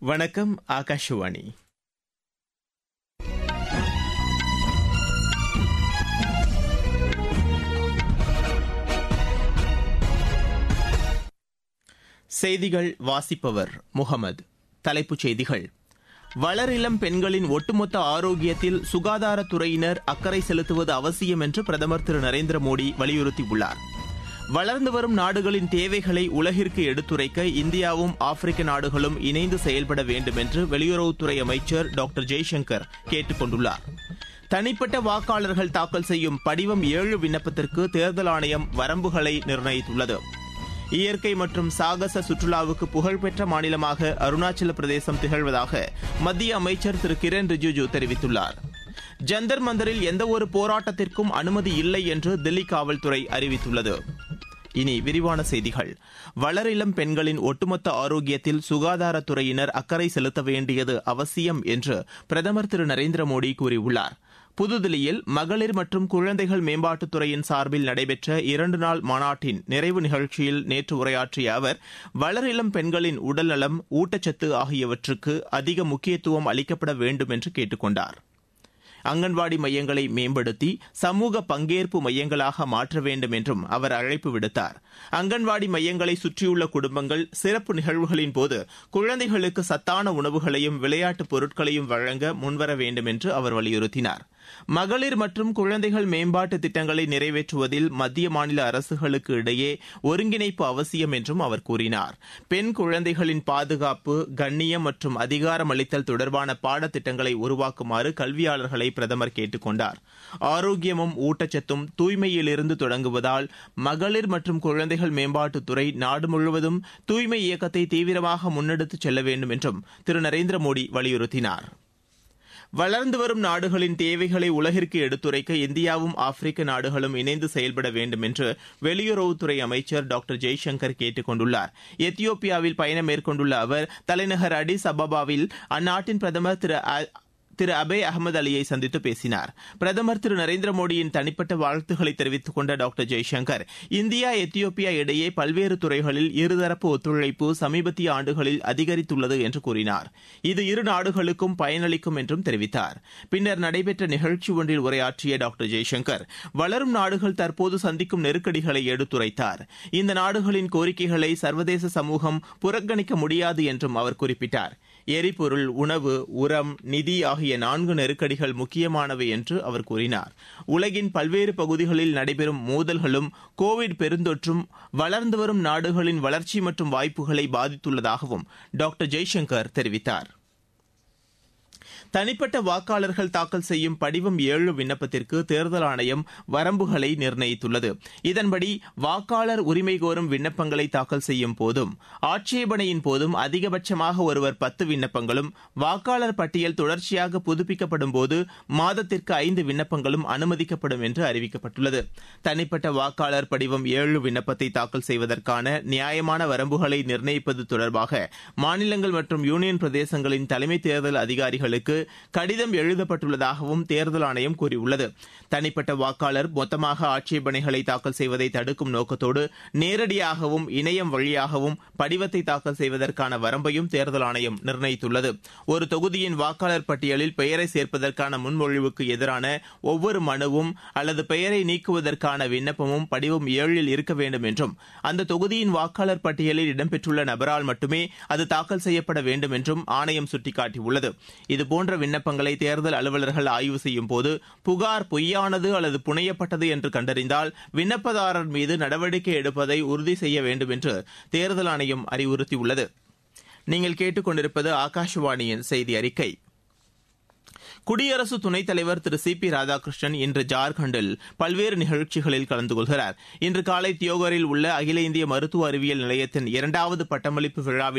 வணக்கம் ஆகாஷவாணி செய்திகள் வாசிப்பவர் முகமது தலைப்புச் செய்திகள் வளரிளம் பெண்களின் ஒட்டுமொத்த ஆரோக்கியத்தில் சுகாதாரத்துறையினர் அக்கறை செலுத்துவது அவசியம் என்று பிரதமர் திரு நரேந்திர மோடி வலியுறுத்தியுள்ளார் வளர்ந்து வரும் நாடுகளின் தேவைகளை உலகிற்கு எடுத்துரைக்க இந்தியாவும் ஆப்பிரிக்க நாடுகளும் இணைந்து செயல்பட வேண்டும் என்று வெளியுறவுத்துறை அமைச்சர் டாக்டர் ஜெய்சங்கர் கேட்டுக் கொண்டுள்ளார் தனிப்பட்ட வாக்காளர்கள் தாக்கல் செய்யும் படிவம் ஏழு விண்ணப்பத்திற்கு தேர்தல் ஆணையம் வரம்புகளை நிர்ணயித்துள்ளது இயற்கை மற்றும் சாகச சுற்றுலாவுக்கு புகழ்பெற்ற மாநிலமாக அருணாச்சல பிரதேசம் திகழ்வதாக மத்திய அமைச்சர் திரு கிரண் ரிஜிஜு தெரிவித்துள்ளார் ஜந்தர் மந்தரில் எந்தவொரு போராட்டத்திற்கும் அனுமதி இல்லை என்று தில்லி காவல்துறை அறிவித்துள்ளது இனி விரிவான செய்திகள் வளரிளம் பெண்களின் ஒட்டுமொத்த ஆரோக்கியத்தில் சுகாதாரத்துறையினர் அக்கறை செலுத்த வேண்டியது அவசியம் என்று பிரதமர் திரு நரேந்திர மோடி கூறியுள்ளார் புதுதில்லியில் மகளிர் மற்றும் குழந்தைகள் மேம்பாட்டுத்துறையின் சார்பில் நடைபெற்ற இரண்டு நாள் மாநாட்டின் நிறைவு நிகழ்ச்சியில் நேற்று உரையாற்றிய அவர் வளரிளம் பெண்களின் உடல்நலம் ஊட்டச்சத்து ஆகியவற்றுக்கு அதிக முக்கியத்துவம் அளிக்கப்பட வேண்டும் என்று கேட்டுக் கொண்டார் அங்கன்வாடி மையங்களை மேம்படுத்தி சமூக பங்கேற்பு மையங்களாக மாற்ற வேண்டும் என்றும் அவர் அழைப்பு விடுத்தார் அங்கன்வாடி மையங்களை சுற்றியுள்ள குடும்பங்கள் சிறப்பு நிகழ்வுகளின் போது குழந்தைகளுக்கு சத்தான உணவுகளையும் விளையாட்டுப் பொருட்களையும் வழங்க முன்வர வேண்டும் என்று அவர் வலியுறுத்தினார் மகளிர் மற்றும் குழந்தைகள் மேம்பாட்டு திட்டங்களை நிறைவேற்றுவதில் மத்திய மாநில அரசுகளுக்கு இடையே ஒருங்கிணைப்பு அவசியம் என்றும் அவர் கூறினார் பெண் குழந்தைகளின் பாதுகாப்பு கண்ணியம் மற்றும் அதிகாரம் அளித்தல் தொடர்பான பாடத்திட்டங்களை உருவாக்குமாறு கல்வியாளர்களை பிரதமர் கேட்டுக் கொண்டார் ஆரோக்கியமும் ஊட்டச்சத்தும் தூய்மையிலிருந்து தொடங்குவதால் மகளிர் மற்றும் குழந்தைகள் மேம்பாட்டுத்துறை நாடு முழுவதும் தூய்மை இயக்கத்தை தீவிரமாக முன்னெடுத்துச் செல்ல வேண்டும் என்றும் திரு நரேந்திர மோடி வலியுறுத்தினார் வளர்ந்து வரும் நாடுகளின் தேவைகளை உலகிற்கு எடுத்துரைக்க இந்தியாவும் ஆப்பிரிக்க நாடுகளும் இணைந்து செயல்பட வேண்டும் என்று வெளியுறவுத்துறை அமைச்சர் டாக்டர் ஜெய்சங்கர் கேட்டுக் கொண்டுள்ளார் எத்தியோப்பியாவில் பயணம் மேற்கொண்டுள்ள அவர் தலைநகர் அடிஸ் அபபாவில் அந்நாட்டின் பிரதமர் திரு திரு அபே அகமது அலியை சந்தித்து பேசினார் பிரதமர் திரு நரேந்திர மோடியின் தனிப்பட்ட வாழ்த்துக்களை தெரிவித்துக் கொண்ட டாக்டர் ஜெய்சங்கர் இந்தியா எத்தியோப்பியா இடையே பல்வேறு துறைகளில் இருதரப்பு ஒத்துழைப்பு சமீபத்திய ஆண்டுகளில் அதிகரித்துள்ளது என்று கூறினார் இது இரு நாடுகளுக்கும் பயனளிக்கும் என்றும் தெரிவித்தார் பின்னர் நடைபெற்ற நிகழ்ச்சி ஒன்றில் உரையாற்றிய டாக்டர் ஜெய்சங்கர் வளரும் நாடுகள் தற்போது சந்திக்கும் நெருக்கடிகளை எடுத்துரைத்தார் இந்த நாடுகளின் கோரிக்கைகளை சர்வதேச சமூகம் புறக்கணிக்க முடியாது என்றும் அவர் குறிப்பிட்டார் எரிபொருள் உணவு உரம் நிதி ஆகிய நான்கு நெருக்கடிகள் முக்கியமானவை என்று அவர் கூறினார் உலகின் பல்வேறு பகுதிகளில் நடைபெறும் மோதல்களும் கோவிட் பெருந்தொற்றும் வளர்ந்து வரும் நாடுகளின் வளர்ச்சி மற்றும் வாய்ப்புகளை பாதித்துள்ளதாகவும் டாக்டர் ஜெய்சங்கர் தெரிவித்தார் தனிப்பட்ட வாக்காளர்கள் தாக்கல் செய்யும் படிவம் ஏழு விண்ணப்பத்திற்கு தேர்தல் ஆணையம் வரம்புகளை நிர்ணயித்துள்ளது இதன்படி வாக்காளர் உரிமை கோரும் விண்ணப்பங்களை தாக்கல் செய்யும் போதும் ஆட்சேபனையின் போதும் அதிகபட்சமாக ஒருவர் பத்து விண்ணப்பங்களும் வாக்காளர் பட்டியல் தொடர்ச்சியாக புதுப்பிக்கப்படும் போது மாதத்திற்கு ஐந்து விண்ணப்பங்களும் அனுமதிக்கப்படும் என்று அறிவிக்கப்பட்டுள்ளது தனிப்பட்ட வாக்காளர் படிவம் ஏழு விண்ணப்பத்தை தாக்கல் செய்வதற்கான நியாயமான வரம்புகளை நிர்ணயிப்பது தொடர்பாக மாநிலங்கள் மற்றும் யூனியன் பிரதேசங்களின் தலைமை தேர்தல் அதிகாரிகளுக்கு கடிதம் எழுதப்பட்டுள்ளதாகவும் தேர்தல் ஆணையம் கூறியுள்ளது தனிப்பட்ட வாக்காளர் மொத்தமாக ஆட்சேபனைகளை தாக்கல் செய்வதை தடுக்கும் நோக்கத்தோடு நேரடியாகவும் இணையம் வழியாகவும் படிவத்தை தாக்கல் செய்வதற்கான வரம்பையும் தேர்தல் ஆணையம் நிர்ணயித்துள்ளது ஒரு தொகுதியின் வாக்காளர் பட்டியலில் பெயரை சேர்ப்பதற்கான முன்மொழிவுக்கு எதிரான ஒவ்வொரு மனுவும் அல்லது பெயரை நீக்குவதற்கான விண்ணப்பமும் படிவம் ஏழில் இருக்க வேண்டும் என்றும் அந்த தொகுதியின் வாக்காளர் பட்டியலில் இடம்பெற்றுள்ள நபரால் மட்டுமே அது தாக்கல் செய்யப்பட வேண்டும் என்றும் ஆணையம் சுட்டிக்காட்டியுள்ளது இதுபோன்ற விண்ணப்பங்களை தேர்தல் அலுவலர்கள் ஆய்வு செய்யும் போது புகார் பொய்யானது அல்லது புனையப்பட்டது என்று கண்டறிந்தால் விண்ணப்பதாரர் மீது நடவடிக்கை எடுப்பதை உறுதி செய்ய வேண்டும் என்று தேர்தல் ஆணையம் அறிவுறுத்தியுள்ளது நீங்கள் கேட்டுக்கொண்டிருப்பது ஆகாஷவாணியின் செய்தி அறிக்கை குடியரசு துணைத் தலைவர் திரு சி பி ராதாகிருஷ்ணன் இன்று ஜார்க்கண்டில் பல்வேறு நிகழ்ச்சிகளில் கலந்து கொள்கிறார் இன்று காலை தியோகரில் உள்ள அகில இந்திய மருத்துவ அறிவியல் நிலையத்தின் இரண்டாவது பட்டமளிப்பு விழாவில்